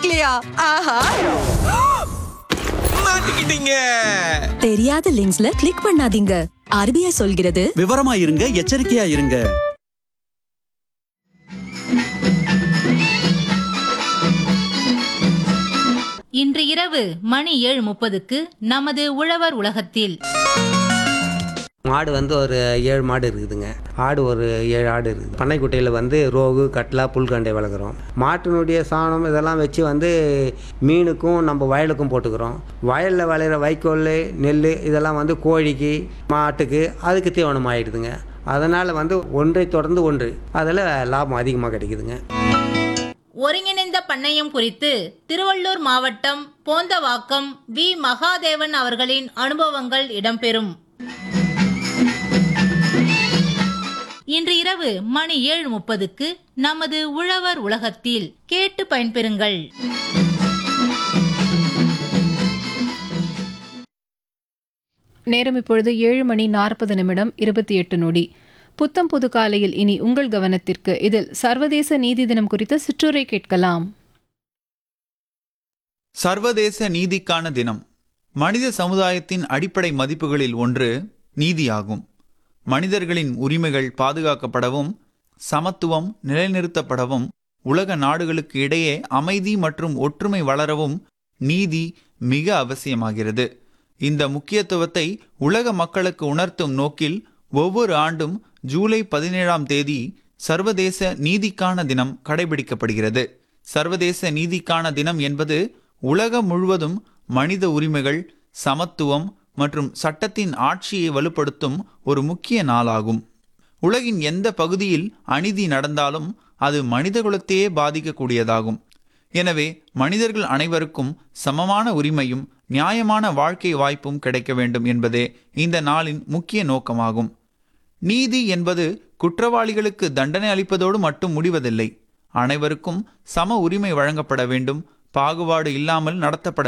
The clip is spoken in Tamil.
கிடைக்கலையா ஆஹா மாட்டிக்கிட்டீங்க தெரியாத லிங்க்ஸ்ல கிளிக் பண்ணாதீங்க ஆர்பிஐ சொல்கிறது விவரமா இருங்க எச்சரிக்கையா இருங்க இன்று இரவு மணி ஏழு முப்பதுக்கு நமது உழவர் உலகத்தில் மாடு வந்து ஒரு ஏழு மாடு இருக்குதுங்க ஆடு ஒரு ஏழு ஆடு இருக்குது பண்ணைக்குட்டையில் வந்து ரோகு கட்லா புல்கண்டை வளர்க்குறோம் மாட்டினுடைய சாணம் இதெல்லாம் வச்சு வந்து மீனுக்கும் நம்ம வயலுக்கும் போட்டுக்கிறோம் வயலில் விளையிற வைக்கோல் நெல் இதெல்லாம் வந்து கோழிக்கு மாட்டுக்கு அதுக்கு தீவனம் ஆயிடுதுங்க அதனால் வந்து ஒன்றை தொடர்ந்து ஒன்று அதில் லாபம் அதிகமாக கிடைக்குதுங்க ஒருங்கிணைந்த பண்ணையம் குறித்து திருவள்ளூர் மாவட்டம் போந்தவாக்கம் வி மகாதேவன் அவர்களின் அனுபவங்கள் இடம்பெறும் இன்று இரவு மணி ஏழு முப்பதுக்கு நமது உழவர் உலகத்தில் கேட்டு பயன்பெறுங்கள் நேரம் இப்பொழுது ஏழு மணி நாற்பது நிமிடம் இருபத்தி எட்டு நொடி புத்தம் புது காலையில் இனி உங்கள் கவனத்திற்கு இதில் சர்வதேச நீதி தினம் குறித்த சிற்றுரை கேட்கலாம் சர்வதேச நீதிக்கான தினம் மனித சமுதாயத்தின் அடிப்படை மதிப்புகளில் ஒன்று நீதியாகும் மனிதர்களின் உரிமைகள் பாதுகாக்கப்படவும் சமத்துவம் நிலைநிறுத்தப்படவும் உலக நாடுகளுக்கு இடையே அமைதி மற்றும் ஒற்றுமை வளரவும் நீதி மிக அவசியமாகிறது இந்த முக்கியத்துவத்தை உலக மக்களுக்கு உணர்த்தும் நோக்கில் ஒவ்வொரு ஆண்டும் ஜூலை பதினேழாம் தேதி சர்வதேச நீதிக்கான தினம் கடைபிடிக்கப்படுகிறது சர்வதேச நீதிக்கான தினம் என்பது உலகம் முழுவதும் மனித உரிமைகள் சமத்துவம் மற்றும் சட்டத்தின் ஆட்சியை வலுப்படுத்தும் ஒரு முக்கிய நாளாகும் உலகின் எந்த பகுதியில் அநீதி நடந்தாலும் அது மனிதகுலத்தையே பாதிக்கக்கூடியதாகும் எனவே மனிதர்கள் அனைவருக்கும் சமமான உரிமையும் நியாயமான வாழ்க்கை வாய்ப்பும் கிடைக்க வேண்டும் என்பதே இந்த நாளின் முக்கிய நோக்கமாகும் நீதி என்பது குற்றவாளிகளுக்கு தண்டனை அளிப்பதோடு மட்டும் முடிவதில்லை அனைவருக்கும் சம உரிமை வழங்கப்பட வேண்டும் பாகுபாடு இல்லாமல் நடத்தப்பட